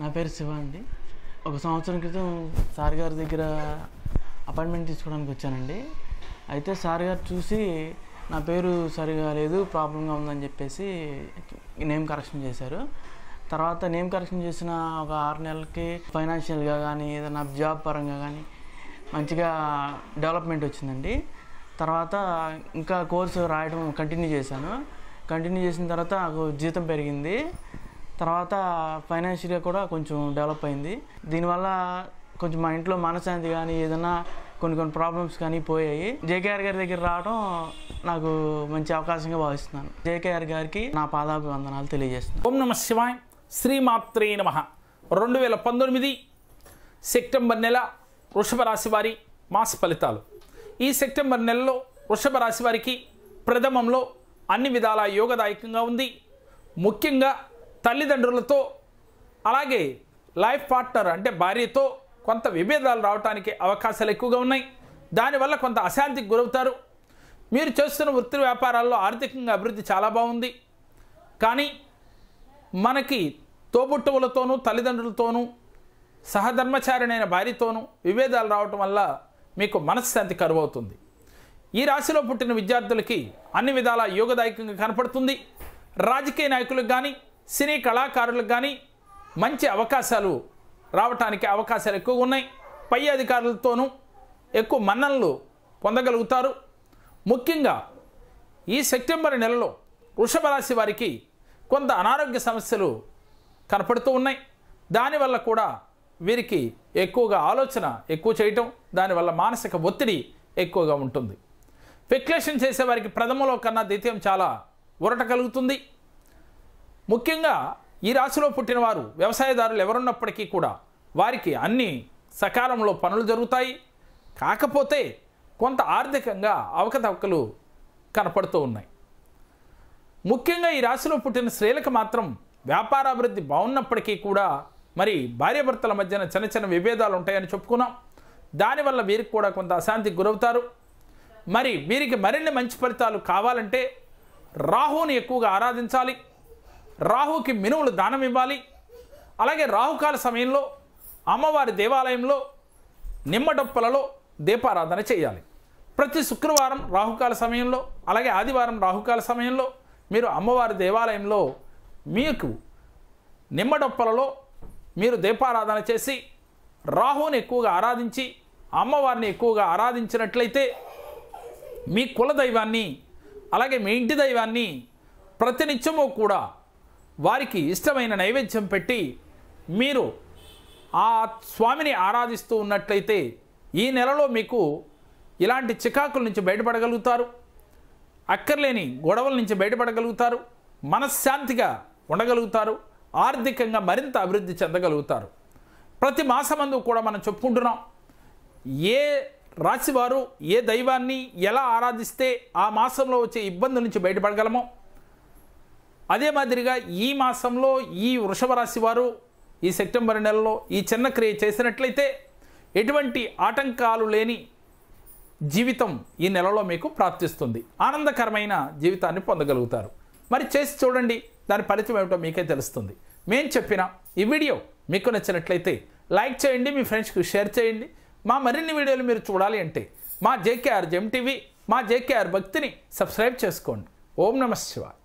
నా పేరు శివ అండి ఒక సంవత్సరం క్రితం సార్ గారి దగ్గర అపాయింట్మెంట్ తీసుకోవడానికి వచ్చానండి అయితే సార్ గారు చూసి నా పేరు సరిగా లేదు ప్రాబ్లంగా ఉందని చెప్పేసి నేమ్ కరెక్షన్ చేశారు తర్వాత నేమ్ కరెక్షన్ చేసిన ఒక ఆరు నెలలకి ఫైనాన్షియల్గా కానీ ఏదైనా జాబ్ పరంగా కానీ మంచిగా డెవలప్మెంట్ వచ్చిందండి తర్వాత ఇంకా కోర్సు రాయడం కంటిన్యూ చేశాను కంటిన్యూ చేసిన తర్వాత నాకు జీతం పెరిగింది తర్వాత ఫైనాన్షియల్గా కూడా కొంచెం డెవలప్ అయింది దీనివల్ల కొంచెం మా ఇంట్లో మనశ్శాంతి కానీ ఏదైనా కొన్ని కొన్ని ప్రాబ్లమ్స్ కానీ పోయాయి జేకేఆర్ గారి దగ్గర రావడం నాకు మంచి అవకాశంగా భావిస్తున్నాను జేకేఆర్ గారికి నా పాదాభివందనాలు తెలియజేస్తున్నాను ఓం నమ శివాయ్ శ్రీమాత్రే నమ రెండు వేల పంతొమ్మిది సెప్టెంబర్ నెల వృషభ రాశి వారి మాస ఫలితాలు ఈ సెప్టెంబర్ నెలలో వృషభ రాశి వారికి ప్రథమంలో అన్ని విధాల యోగదాయకంగా ఉంది ముఖ్యంగా తల్లిదండ్రులతో అలాగే లైఫ్ పార్ట్నర్ అంటే భార్యతో కొంత విభేదాలు రావడానికి అవకాశాలు ఎక్కువగా ఉన్నాయి దానివల్ల కొంత అశాంతికి గురవుతారు మీరు చేస్తున్న వృత్తి వ్యాపారాల్లో ఆర్థికంగా అభివృద్ధి చాలా బాగుంది కానీ మనకి తోబుట్టువులతోనూ తల్లిదండ్రులతోనూ సహధర్మచారిణైన భార్యతోనూ విభేదాలు రావటం వల్ల మీకు మనశ్శాంతి కరువవుతుంది ఈ రాశిలో పుట్టిన విద్యార్థులకి అన్ని విధాల యోగదాయకంగా కనపడుతుంది రాజకీయ నాయకులకు కానీ సినీ కళాకారులకు కానీ మంచి అవకాశాలు రావటానికి అవకాశాలు ఎక్కువగా ఉన్నాయి పై అధికారులతోనూ ఎక్కువ మన్ననలు పొందగలుగుతారు ముఖ్యంగా ఈ సెప్టెంబర్ నెలలో వృషభ రాశి వారికి కొంత అనారోగ్య సమస్యలు కనపడుతూ ఉన్నాయి దానివల్ల కూడా వీరికి ఎక్కువగా ఆలోచన ఎక్కువ చేయటం దానివల్ల మానసిక ఒత్తిడి ఎక్కువగా ఉంటుంది ఫెక్యులేషన్ చేసే వారికి ప్రథమలో కన్నా ద్వితీయం చాలా ఊరట కలుగుతుంది ముఖ్యంగా ఈ రాశిలో పుట్టిన వారు వ్యవసాయదారులు ఎవరున్నప్పటికీ కూడా వారికి అన్ని సకాలంలో పనులు జరుగుతాయి కాకపోతే కొంత ఆర్థికంగా అవకతవకలు కనపడుతూ ఉన్నాయి ముఖ్యంగా ఈ రాశిలో పుట్టిన స్త్రీలకు మాత్రం వ్యాపారాభివృద్ధి బాగున్నప్పటికీ కూడా మరి భార్యాభర్తల మధ్యన చిన్న చిన్న విభేదాలు ఉంటాయని చెప్పుకున్నాం దానివల్ల వీరికి కూడా కొంత అశాంతికి గురవుతారు మరి వీరికి మరిన్ని మంచి ఫలితాలు కావాలంటే రాహుని ఎక్కువగా ఆరాధించాలి రాహుకి మినువులు దానం ఇవ్వాలి అలాగే రాహుకాల సమయంలో అమ్మవారి దేవాలయంలో నిమ్మడొప్పలలో దీపారాధన చేయాలి ప్రతి శుక్రవారం రాహుకాల సమయంలో అలాగే ఆదివారం రాహుకాల సమయంలో మీరు అమ్మవారి దేవాలయంలో మీకు నిమ్మడొప్పలలో మీరు దీపారాధన చేసి రాహుని ఎక్కువగా ఆరాధించి అమ్మవారిని ఎక్కువగా ఆరాధించినట్లయితే మీ కులదైవాన్ని అలాగే మీ ఇంటి దైవాన్ని ప్రతినిత్యము కూడా వారికి ఇష్టమైన నైవేద్యం పెట్టి మీరు ఆ స్వామిని ఆరాధిస్తూ ఉన్నట్లయితే ఈ నెలలో మీకు ఇలాంటి చికాకుల నుంచి బయటపడగలుగుతారు అక్కర్లేని గొడవల నుంచి బయటపడగలుగుతారు మనశ్శాంతిగా ఉండగలుగుతారు ఆర్థికంగా మరింత అభివృద్ధి చెందగలుగుతారు ప్రతి మాసమందు కూడా మనం చెప్పుకుంటున్నాం ఏ రాశివారు ఏ దైవాన్ని ఎలా ఆరాధిస్తే ఆ మాసంలో వచ్చే ఇబ్బందుల నుంచి బయటపడగలమో అదే మాదిరిగా ఈ మాసంలో ఈ వృషభ రాశి వారు ఈ సెప్టెంబర్ నెలలో ఈ చిన్న క్రియ చేసినట్లయితే ఎటువంటి ఆటంకాలు లేని జీవితం ఈ నెలలో మీకు ప్రాప్తిస్తుంది ఆనందకరమైన జీవితాన్ని పొందగలుగుతారు మరి చేసి చూడండి దాని ఫలితం ఏమిటో మీకే తెలుస్తుంది మేం చెప్పిన ఈ వీడియో మీకు నచ్చినట్లయితే లైక్ చేయండి మీ ఫ్రెండ్స్కి షేర్ చేయండి మా మరిన్ని వీడియోలు మీరు చూడాలి అంటే మా జేకేఆర్ జెమ్ టీవీ మా జేకేఆర్ భక్తిని సబ్స్క్రైబ్ చేసుకోండి ఓం నమ శివాయ